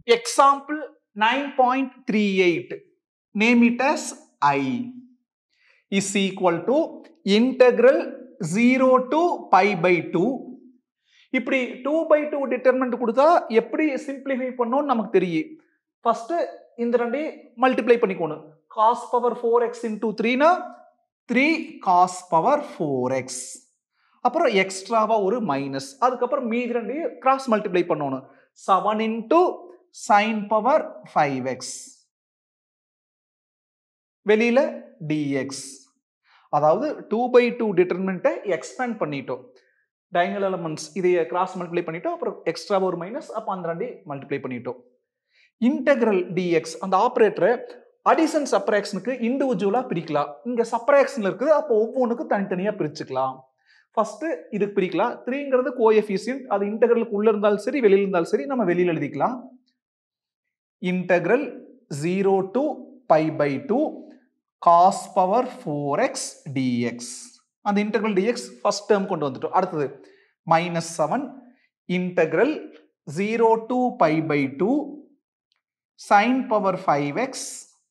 example nine point three eight name it as I is equal to integral zero to pi by two இப்படி two by two determinant கொடுத்தா எப்படி simplify பண்ணோம்னு நமக்கு தெரியும் first இந்த ரெண்டையும் மல்டிப்ளை பண்ணிக்கணும் cos power four x into த்ரீனா three cos power four x அப்புறம் எக்ஸ்ட்ராவா ஒரு மைனஸ் அதுக்கப்புறம் மீதி ரெண்டையும் கிராஸ் மல்டிப்ளை பண்ணணும் seven into sine power five x வெளியில டிஎக்ஸ் அதாவது டூ பை டூ டிட்டர்மெண்ட்டை எக்ஸ்பேண்ட் பண்ணிட்டோம் டயங்கல் எலமெண்ட்ஸ் இதை கிராஸ் மல்டிப்ளை பண்ணிட்டோம் அப்புறம் எக்ஸ்ட்ரா ஒரு மைனஸ் அப்போ அந்த ரெண்டையும் மல்டிப்ளை பண்ணிட்டோம் இன்டெக்ரல் டிஎக்ஸ் அந்த ஆப்ரேட்டரை அடிசன் சப்ராக்ஷனுக்கு இண்டிவிஜுவலாக பிரிக்கலாம் இங்கே சப்ராக்ஷனில் இருக்குது அப்போ ஒவ்வொன்றுக்கு தனித்தனியாக பிரிச்சுக்கலாம் ஃபர்ஸ்ட் இதுக்கு பிரிக்கலாம் த்ரீங்கிறது கோஎஃபிஷியன்ட் அது இன்டெக்ரலுக்கு உள்ள இருந்தாலும் சரி வெளியில இருந்தாலும் சரி நம்ம வெளியில் எழுதிக்கலாம் integral zero to pi by two cos power four x dx அந்த இன்டெக்ரல் டிஎக்ஸ் ஃபர்ஸ்ட் டேர்ம் கொண்டு வந்துட்டோம் அடுத்தது minus seven integral zero to pi by two sine power five x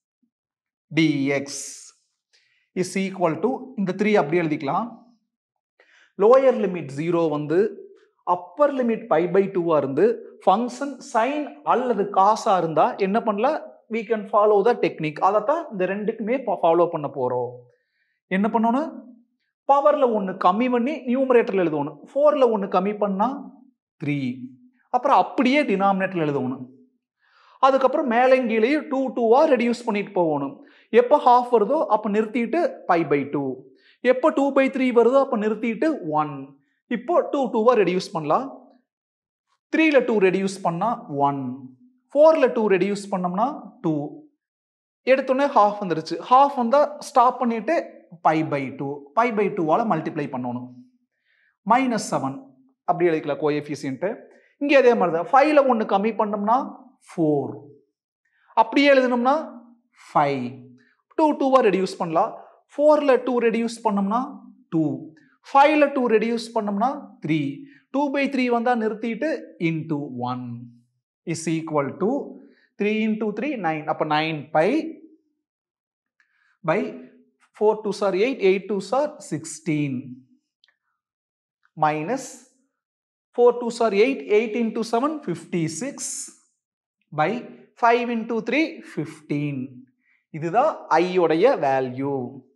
dx is equal to இந்த three அப்படியே எழுதிக்கலாம் lower limit zero வந்து upper limit by by டூவாக இருந்து ஃபங்க்ஷன் சைன் அல்லது காசாக இருந்தால் என்ன பண்ணலாம் we can follow the technique அதைத்தான் இந்த ரெண்டுக்குமே ஃபாலோ பண்ண போகிறோம் என்ன பண்ணணும் பவரில் ஒன்று கம்மி பண்ணி நியூமரேட்டரில் எழுதணும் ஃபோரில் ஒன்று கம்மி பண்ணால் த்ரீ அப்புறம் அப்படியே டினாமினேட்டரில் எழுதணும் அதுக்கப்புறம் மேலே கீழேயும் டூ டூவாக ரெடியூஸ் பண்ணிட்டு போகணும் எப்போ ஹாஃப் வருதோ அப்போ நிறுத்திட்டு பை பை டூ எப்போ டூ பை த்ரீ வருதோ அப்போ நிறுத்திட்டு ஒன் இப்போ டூ டூவாக ரெடியூஸ் பண்ணலாம் த்ரீல டூ ரெடியூஸ் பண்ணால் ஒன் ஃபோரில் டூ ரெடியூஸ் பண்ணோம்னா டூ எடுத்தோடனே ஹாஃப் வந்துருச்சு ஹாஃப் வந்தால் ஸ்டாப் பண்ணிட்டு pi by two pi by டூவால் மல்டிப்ளை பண்ணணும் மைனஸ் செவன் அப்படி எழுதிக்கலாம் கோஎஃபிஷியன்ட்டு இங்கே அதே மாதிரி தான் ஃபைவ்ல ஒன்று கம்மி பண்ணோம்னா ஃபோர் அப்படியே எழுதணும்னா ஃபைவ் டூ டூவாக ரெடியூஸ் பண்ணலாம் ஃபோரில் டூ ரெடியூஸ் பண்ணோம்னா டூ ஃபைவ்ல டூ ரெடியூஸ் பண்ணோம்னா த்ரீ டூ பை த்ரீ வந்தால் நிறுத்திட்டு into one is equal to three into three nine அப்போ nine pi by four two sir eight eight two sir sixteen minus four two sir eight eight into seven fifty six by five into three fifteen இதுதான் ஐயோடைய value